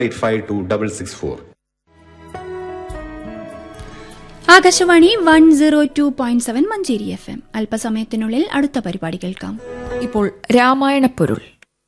eight five two double six four Akashvani one zero two point seven Manjeri F M അല്പസമയത്തിനുള്ളിൽ അടുത്ത പരിപാടി കേൾക്കാം ഇപ്പോൾ രാമായണപ്പൊരുൾ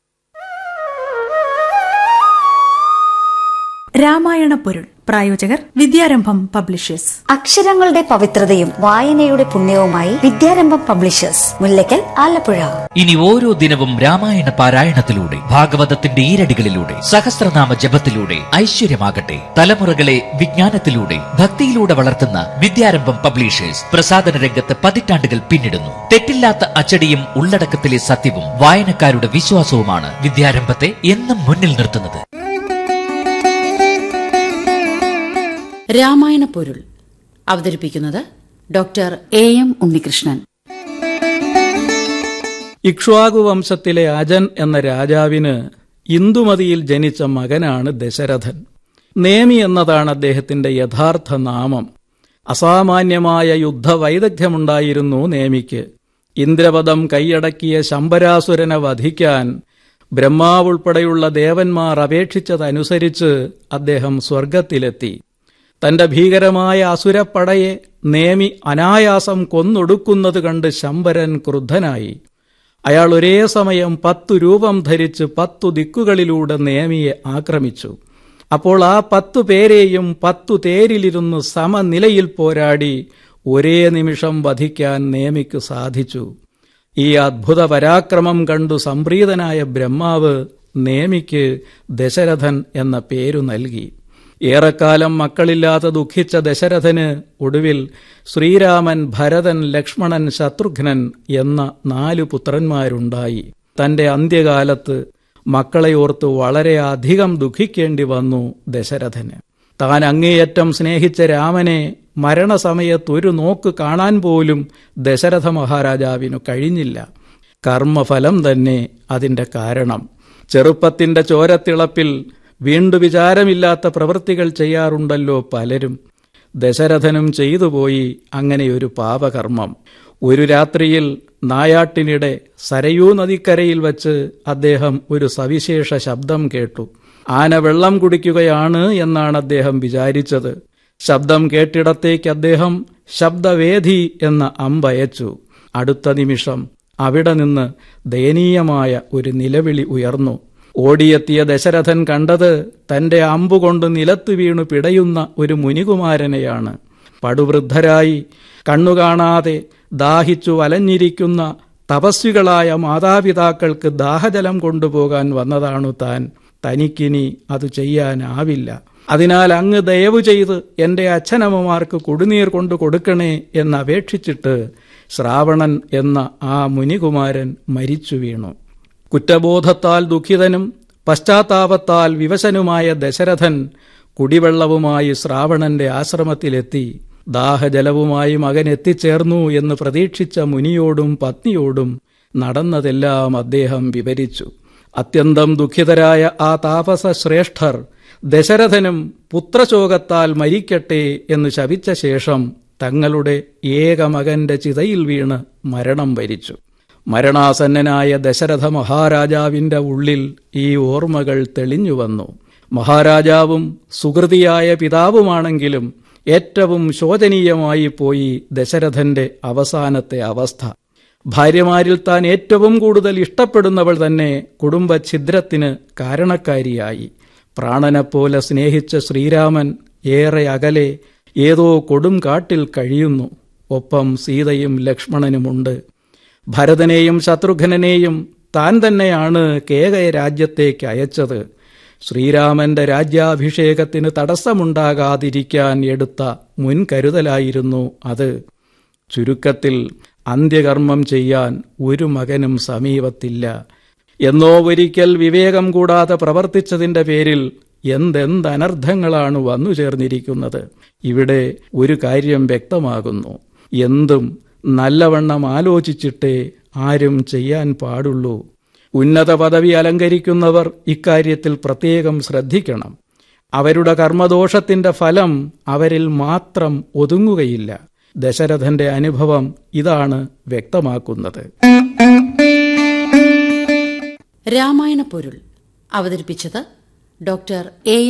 രാമായണ പൊരുൾ പ്രായോജകർ വിദ്യാരംഭം പബ്ലിഷേഴ്സ് അക്ഷരങ്ങളുടെ പവിത്രതയും വായനയുടെ പുണ്യവുമായി വിദ്യാരംഭം പബ്ലിഷേഴ്സ് മുല്ലക്കൽ ആലപ്പുഴ ഇനി ഓരോ ദിനവും രാമായണ പാരായണത്തിലൂടെ ഭാഗവതത്തിന്റെ ഈരടികളിലൂടെ സഹസ്രനാമ ജപത്തിലൂടെ ഐശ്വര്യമാകട്ടെ തലമുറകളെ വിജ്ഞാനത്തിലൂടെ ഭക്തിയിലൂടെ വളർത്തുന്ന വിദ്യാരംഭം പബ്ലിഷേഴ്സ് പ്രസാദന രംഗത്ത് പതിറ്റാണ്ടുകൾ പിന്നിടുന്നു തെറ്റില്ലാത്ത അച്ചടിയും ഉള്ളടക്കത്തിലെ സത്യവും വായനക്കാരുടെ വിശ്വാസവുമാണ് വിദ്യാരംഭത്തെ എന്നും മുന്നിൽ നിർത്തുന്നത് രാമായണ പൊരുൾ അവതരിപ്പിക്കുന്നത് doctor A M Unnikrishnan Ikshvaku വംശത്തിലെ അജൻ എന്ന രാജാവിന് ഇന്ദുമതിയിൽ ജനിച്ച മകനാണ് ദശരഥൻ നേമി എന്നതാണ് അദ്ദേഹത്തിന്റെ യഥാർത്ഥ നാമം അസാമാന്യമായ യുദ്ധവൈദഗ്ധ്യമുണ്ടായിരുന്നു നേമിക്ക് ഇന്ദ്രപദം കൈയടക്കിയ ശമ്പരാസുരനെ വധിക്കാൻ ബ്രഹ്മാവുൾപ്പെടെയുള്ള ദേവന്മാർ അപേക്ഷിച്ചതനുസരിച്ച് അദ്ദേഹം സ്വർഗത്തിലെത്തി തന്റെ ഭീകരമായ അസുരപ്പടയെ നേമി അനായാസം കൊന്നൊടുക്കുന്നത് കണ്ട് ശമ്പരൻ ക്രുദ്ധനായി അയാൾ ഒരേ സമയം പത്തു രൂപം ധരിച്ച് പത്തു ദിക്കുകളിലൂടെ നേമിയെ ആക്രമിച്ചു അപ്പോൾ ആ പത്തു പേരെയും പത്തു തേരിലിരുന്ന് സമനിലയിൽ പോരാടി ഒരേ നിമിഷം വധിക്കാൻ നേമിക്ക് സാധിച്ചു ഈ അദ്ഭുത പരാക്രമം കണ്ടു സംപ്രീതനായ ബ്രഹ്മാവ് നേമിക്ക് ദശരഥൻ എന്ന പേരു നൽകി ഏറെക്കാലം മക്കളില്ലാതെ ദുഃഖിച്ച ദശരഥന് ഒടുവിൽ ശ്രീരാമൻ ഭരതൻ ലക്ഷ്മണൻ ശത്രുഘ്നൻ എന്ന നാലു പുത്രന്മാരുണ്ടായി തന്റെ അന്ത്യകാലത്ത് മക്കളെ ഓർത്ത് വളരെ അധികം ദുഃഖിക്കേണ്ടി വന്നു ദശരഥന് താൻ അങ്ങേയറ്റം സ്നേഹിച്ച രാമനെ മരണസമയത്ത് ഒരു നോക്ക് കാണാൻ പോലും ദശരഥ മഹാരാജാവിനു കഴിഞ്ഞില്ല കർമ്മഫലം തന്നെ അതിന്റെ കാരണം ചെറുപ്പത്തിന്റെ ചോരത്തിളപ്പിൽ വീണ്ടു വിചാരമില്ലാത്ത പ്രവൃത്തികൾ ചെയ്യാറുണ്ടല്ലോ പലരും ദശരഥനും ചെയ്തുപോയി അങ്ങനെയൊരു പാപകർമ്മം ഒരു രാത്രിയിൽ നായാട്ടിനിടെ സരയൂ നദിക്കരയിൽ വച്ച് അദ്ദേഹം ഒരു സവിശേഷ ശബ്ദം കേട്ടു ആന വെള്ളം കുടിക്കുകയാണ് എന്നാണ് അദ്ദേഹം വിചാരിച്ചത് ശബ്ദം കേട്ടിടത്തേക്ക് അദ്ദേഹം ശബ്ദവേദി എന്ന അമ്പയച്ചു അടുത്ത നിമിഷം അവിടെ നിന്ന് ദയനീയമായ ഒരു നിലവിളി ഉയർന്നു ഓടിയെത്തിയ ദശരഥൻ കണ്ടത് തന്റെ അമ്പുകൊണ്ട് നിലത്തു വീണു പിടയുന്ന ഒരു മുനികുമാരനെയാണ് പടുവൃദ്ധരായി കണ്ണുകാണാതെ ദാഹിച്ചു വലഞ്ഞിരിക്കുന്ന തപസ്വികളായ മാതാപിതാക്കൾക്ക് ദാഹജലം കൊണ്ടുപോകാൻ വന്നതാണു താൻ തനിക്കിനി അത് ചെയ്യാനാവില്ല അതിനാൽ അങ്ങ് ദയവു ചെയ്ത് എന്റെ അച്ഛനമ്മമാർക്ക് കുടിനീർ കൊണ്ടു കൊടുക്കണേ എന്നപേക്ഷിച്ചിട്ട് ശ്രാവണൻ എന്ന ആ മുനികുമാരൻ മരിച്ചു വീണു കുറ്റബോധത്താൽ ദുഃഖിതനും പശ്ചാത്താപത്താൽ വിവശനുമായ ദശരഥൻ കുടിവെള്ളവുമായി ശ്രാവണന്റെ ആശ്രമത്തിലെത്തി ദാഹജലവുമായി മകൻ എത്തിച്ചേർന്നു എന്ന് പ്രതീക്ഷിച്ച മുനിയോടും പത്നിയോടും നടന്നതെല്ലാം അദ്ദേഹം വിവരിച്ചു അത്യന്തം ദുഃഖിതരായ ആ താപസ ശ്രേഷ്ഠർ ദശരഥനും പുത്രശോകത്താൽ മരിക്കട്ടെ എന്ന് ശപിച്ച ശേഷം തങ്ങളുടെ ഏക മകന്റെ ചിതയിൽ വീണ് മരണം വരിച്ചു മരണാസന്നനായ ദശരഥ മഹാരാജാവിന്റെ ഉള്ളിൽ ഈ ഓർമ്മകൾ തെളിഞ്ഞു വന്നു മഹാരാജാവും സുഹൃതിയായ പിതാവുമാണെങ്കിലും ഏറ്റവും ശോചനീയമായി പോയി ദശരഥന്റെ അവസാനത്തെ അവസ്ഥ ഭാര്യമാരിൽ താൻ ഏറ്റവും കൂടുതൽ ഇഷ്ടപ്പെടുന്നവൾ തന്നെ കുടുംബഛിദ്രത്തിന് കാരണക്കാരിയായി പ്രാണനെപ്പോലെ സ്നേഹിച്ച ശ്രീരാമൻ ഏറെ അകലെ ഏതോ കൊടും കാട്ടിൽ കഴിയുന്നു ഒപ്പം സീതയും ലക്ഷ്മണനുമുണ്ട് ഭരതനെയും ശത്രുഘ്നെയും താൻ തന്നെയാണ് കേകയ രാജ്യത്തേക്ക് അയച്ചത് ശ്രീരാമന്റെ രാജ്യാഭിഷേകത്തിന് തടസ്സമുണ്ടാകാതിരിക്കാൻ എടുത്ത മുൻകരുതലായിരുന്നു അത് ചുരുക്കത്തിൽ അന്ത്യകർമ്മം ചെയ്യാൻ ഒരു മകനും സമീപത്തില്ല എന്നോ ഒരിക്കൽ വിവേകം കൂടാതെ പ്രവർത്തിച്ചതിന്റെ പേരിൽ എന്തെന്തനർത്ഥങ്ങളാണ് വന്നു ചേർന്നിരിക്കുന്നത് ഇവിടെ ഒരു കാര്യം വ്യക്തമാകുന്നു എന്തും നല്ലവണ്ണം ആലോചിച്ചിട്ടേ ആരും ചെയ്യാൻ പാടുള്ളൂ ഉന്നത പദവി അലങ്കരിക്കുന്നവർ ഇക്കാര്യത്തിൽ പ്രത്യേകം ശ്രദ്ധിക്കണം അവരുടെ കർമ്മദോഷത്തിന്റെ ഫലം അവരിൽ മാത്രം ഒതുങ്ങുകയില്ല ദശരഥന്റെ അനുഭവം ഇതാണ് വ്യക്തമാക്കുന്നത് രാമായണ പൊരുൾ അവതരിപ്പിച്ചത് ഡോക്ടർ എ